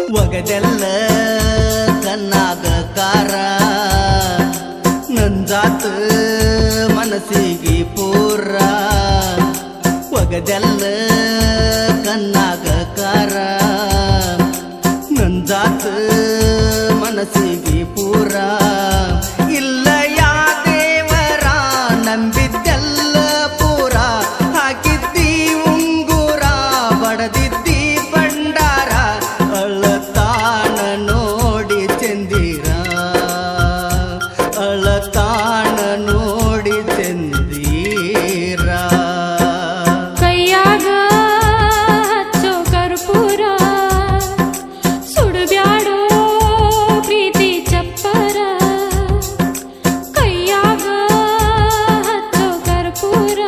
ಒಗದೆಲ್ಲ ಕಣ್ಣಾಗ ಕಾರ ನಂಜಾತ ಮನಸ್ಸಿಗೆ ಪೂರ ಒಗದೆಲ್ಲ ಕಣ್ಣಾಗ ಕಾರ ನಂಜಾತ ಮನಸ್ಸಿಗೆ ಪೂರ ಇಲ್ಲ ಯಾ ದೇವರ ನಂಬಿದ್ದೆಲ್ಲ ಪೂರ ಹಾಕಿದ್ದಿ ಉಂಗುರ ಬಡದಿದ್ದಿ ಭಂಡಾರ ಅಳತಾಣ ನೋಡಿ ಚಂದಿರ ಅಳತಾಣ ನೋಡಿ ಚಂದೀರ ಕೈಯಾಗ ಹಚ್ಚೋ ಕರ್ಪೂರ ಸುಡಬ್ಯಾಡೋ ಪ್ರೀತಿ ಚಪ್ಪರ ಕೈಯಾಗ ಹಚ್ಚೋ ಕರ್ಪೂರ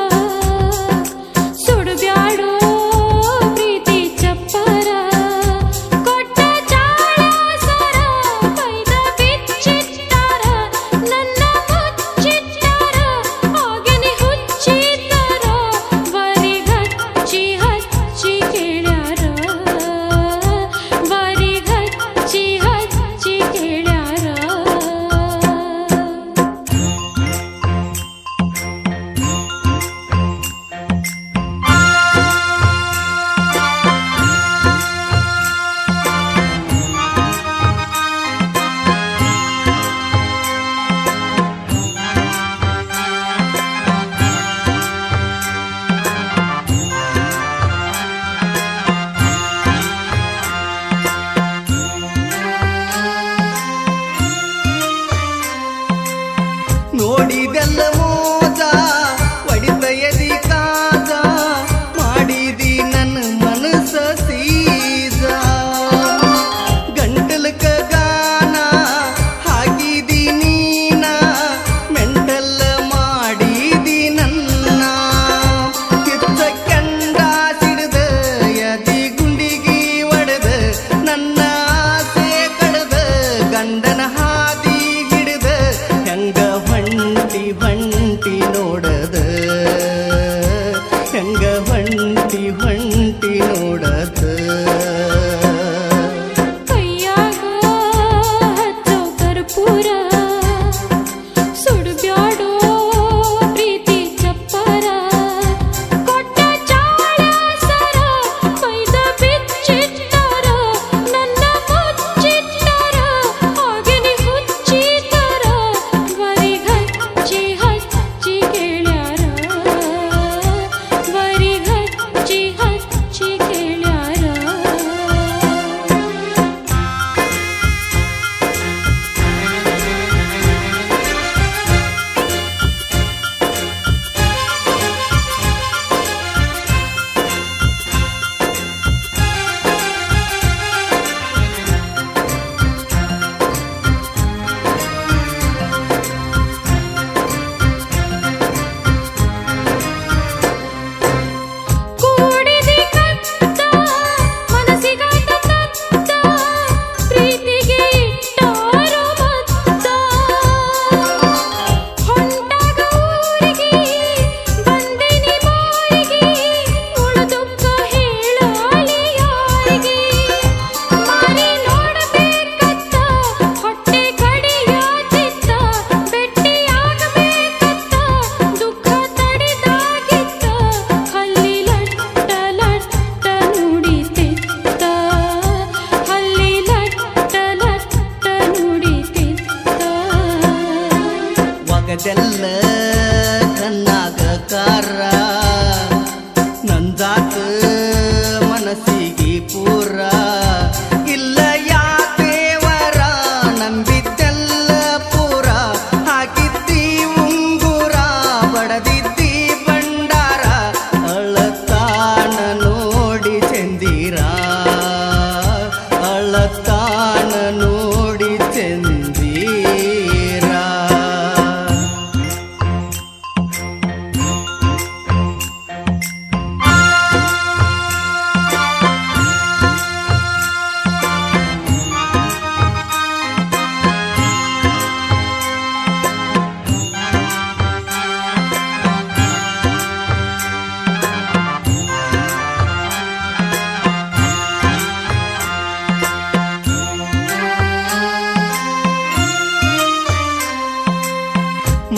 ಸುಡಬ್ಯಾಡೋ ಪ್ರೀತಿ ಚಪ್ಪರ ಕೊಟ್ಟ ಚಾಳ ಸರ ಕೈದ ಬಿಚ್ಚಿಟ್ಟಾರ ನನ್ನ ಮುಚ್ಚಿಟ್ಟಾರ ಹಾಗೆನೆ ಹುಚ್ಚಿದ್ದಾರ ಬರಿಗಚ್ಚಿ ಹಚ್ಚಿ ಕೇಳ್ಯಾರ ಬರಿಗಚ್ಚಿ ಹಚ್ಚಿ ಕೇಳ್ಯಾರ ನೋಡಿದೆಲ್ಲ ಮೋಜ ಒಡಿತ ಎದಿ ಕಾಜ ಮಾಡಿದಿ ನನ್ನ ಮನಸ್ಸ ಸೀಜ ಗಂಟಲಕ ಗಾನ ಹಾಕಿದಿ ನೀನ ಮೆಂಟಲ್ಲ ಮಾಡಿದಿ ನನ್ನ ಕಿತ್ತ ಕೆಂಡ ಸಿಡಿದ ಎದಿ ಗುಂಡಿಗಿ ಒಡೆದ ನನ್ನ ಆಸೆ ಕಡದ ಗಂಡನ ಹಾದಿ ಹಿಡಿದ ಹೆಂಗ ಹೊಂಟಿ ಹೊಂಟಿ ನೋಡದ ಹೆಂಗ ಹೊಂಟಿ ಹೊಂಟಿ ನೋಡದ ಕೈಯಾಗ ಹಚ್ಚೋ ಕರ್ಪೂರ ಸುಡಬ್ಯಾಡೋ ಪ್ರೀತಿ ಚಪ್ಪರ ಕೊಟ್ಟ ಚಾಳ ಸರ ಕೈದ ಬಿಚ್ಚಿಟ್ಟಾರ ನನ್ನ ಮುಚ್ಚಿಟ್ಟಾರ ಹಾಗೆನೆ ಹುಚ್ಚಿದ್ದಾರ ಬರಿಗಚ್ಚಿ ಹಚ್ಚಿ ಕೇಳ್ಯಾರ ಬರಿಗಚ್ಚಿ ಹಚ್ಚಿ ಕೇಳ್ಯಾರ ಕೂಡಿದಿ ಕತ್ತ ಮನಸ್ಸಿಗಾತ ತತ್ತ ಪ್ರೀತಿಗೆ ಇಟ್ಟಾರು ಮತ್ತ ಹೊಂಟಾಗ ಊರಿಗೆ ಬಂದಿನಿ ಬಾಯಿಗೆ ಉಳಿದುಕ್ಕ ಹೇಳಾಳಿ ಯಾರಿಗೆ ಮಾರಿ ನೋಡಬೇಕತ್ತ ಹೊಟ್ಟೆ ಕಡಿಯಾತಿತ್ತ ಭೆಟ್ಟಿಯಾಗಬೇಕತ್ತ ದುಃಖ ತಡಿದಾಗಿತ್ತ ಹಲ್ಲಿ ಲಟ್ಟ ಲಟ್ಟ ನುಡಿತಿತ್ತ ಹಲ್ಲಿ ಲಟ್ಟ ಲಟ್ಟ ನುಡಿತಿತ್ತ ಒಗದೆಲ್ಲ ಕಣ್ಣಾಗ ಕಾರ ನಂಜಾತ ಮನಸ್ಸಿಗೆ ಪೂರ ಇಲ್ಲ ಯಾ ದೇವರ ನಂಬಿದ್ದೆಲ್ಲ ಪೂರ ಹಾಕಿದ್ದಿ ಉಂಗುರ ಬಡದಿದ್ದಿ ಭಂಡಾರ ಅಳತಾಣ ನೋಡಿ ಚಂದಿರ ಅಳತಾಣ ನೋಡಿ ಚಂದಿರ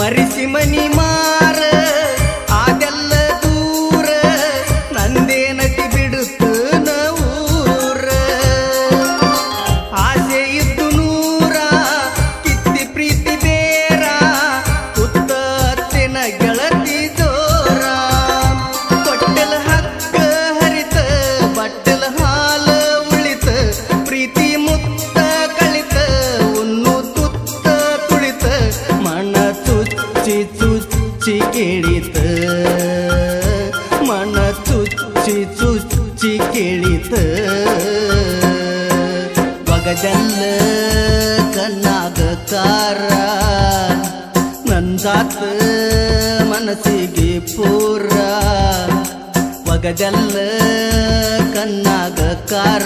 ಮರಿಸಿ ಮನಿ ಮಾರ ಅದೆಲ್ಲ ದೂರ ನಂದೇನತಿ ಬಿಡುತ್ತ ನೂರ ಆಸೆ ಇದ್ದು ನೂರ ಕಿತ್ತಿ ಪ್ರೀತಿ ಬೇರ ಉತ್ತತ್ತಿನ ಗೆಳತಿ ದೋರ ತೊಟ್ಟಲ ಹಕ್ಕ ಹರಿತ ಬಟ್ಟಲ ಹಾಲ ಉಳಿತ ಪ್ರೀತಿ ಮುತ್ತ ಕಳಿತ ಉನ್ನು ತುತ್ತ ತುಳಿತ ಮನ ಚುಚ್ಚಿ ಚುಚ್ಚಿ ಕೇಳಿತ ಮನ ಚುಚ್ಚಿ ಚುಚ್ಚಿ ಕೇಳಿತ ಬಗದಲ್ಲ ಕಣ್ಣಾಗ ಕಾರ ನಂದಾತ ಮನಸ್ಸಿಗೆ ಪೂರ ಒಗದಲ್ಲ ಕಣ್ಣಾಗ ಕಾರ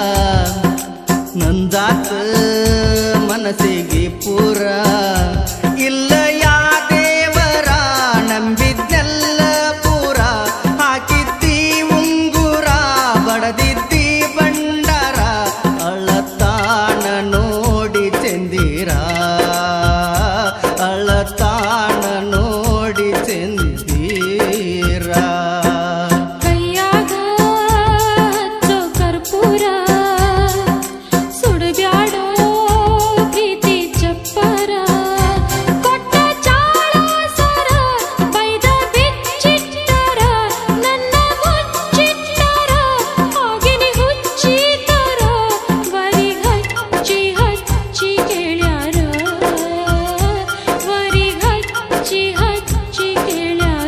ನಂದಾತ ಮನಸ್ಸಿಗೆ ಪೂರ ಇಲ್ಲ ಯಾ ದೇವರ ನಂಬಿದ್ದೆಲ್ಲ ಪೂರ ಹಾಕಿದ್ದಿ ಉಂಗುರ ಬಡದಿದ್ದಿ ಬಂಡಾರ ಅಳತಾಣ ನೋಡಿ ಚಂದಿರ ಅಳತಾಣ ನೋಡಿ ಚಂದಿರ ಕೈಯಾಗ ಹಚ್ಚೋ ಕರ್ಪೂರ ಸುಡಬ್ಯಾಡೋ ಪ್ರೀತಿ ಚಪ್ಪರ ಕೊಟ್ಟ ಚಾಳ ಸರ ಬೈದ ಬಿಚ್ಚಿಟ್ಟರ ನನ್ನ ಮುಚ್ಚಿಟ್ಟರ ಆಗಿನಿ ಹುಚ್ಚಿತರ ವರಿ ಹಚ್ಚಿ ಹಚ್ಚಿ ಕೇಳ್ಯಾರ ವರಿ ಹಚ್ಚಿ ಹಚ್ಚಿ ಕೇಳ್ಯಾರ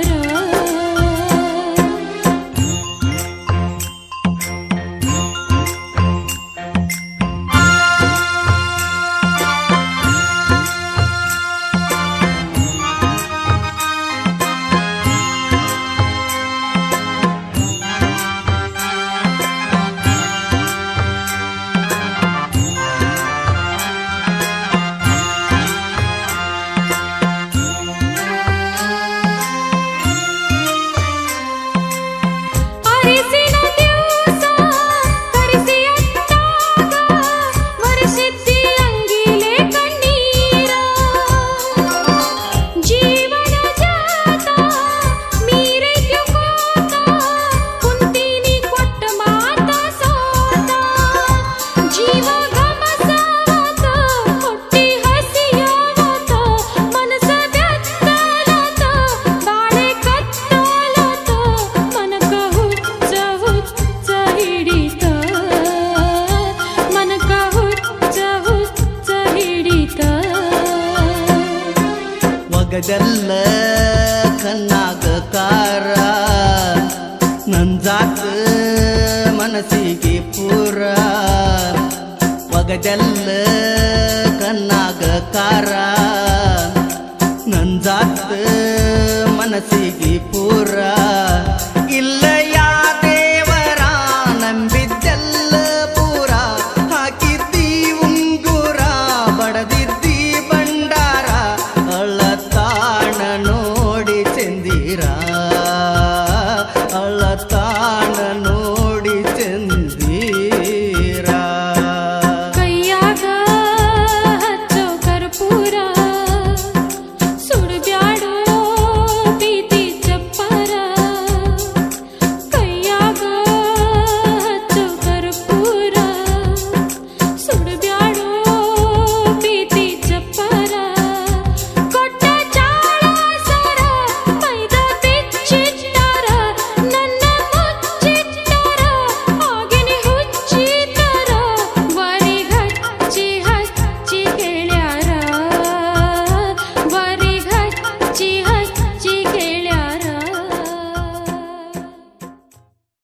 ಅರಿಸಿನ ದಿವಸ ಕರಿಸಿ ಅಟ್ಟಾಗ ವರ್ಷಿದ್ದಿ ಅಂಗಿಲೆ ಕಣ್ಣೀರ ಜೀವನ ಜಾತ ಮೀರೈತ್ಯು ಕೋತ ಕುಂತೀನಿ ಕೊಟ್ಟ ಮಾತ ಸೋತ ಜೀವ ಗಮಸಾವತ ಹೊಟ್ಟಿ ಹಸಿಯಾವತ ಮನಸ ಬೆತ್ತಲಾತ ಬಾಳೆ ಕತ್ತಲಾತ ಮನಕ ಹುಚ್ಚ ಹುಚ್ಚ ಹಿಡಿತ ಮನಕ ಹುಚ್ಚ ಹುಚ್ಚ ಹಿಡಿತ ಒಗದಲ್ಲ ಕಣ್ಣಾಗ ಕಾರ ನಂಜಾತ ಮನಸ್ಸಿಗೆ ಪೂರ ಒಗದಲ್ಲ ಕಣ್ಣಾಗ ಕಾರ ನಂಜಾತ ಮನಸ್ಸಿಗೆ ಪೂರ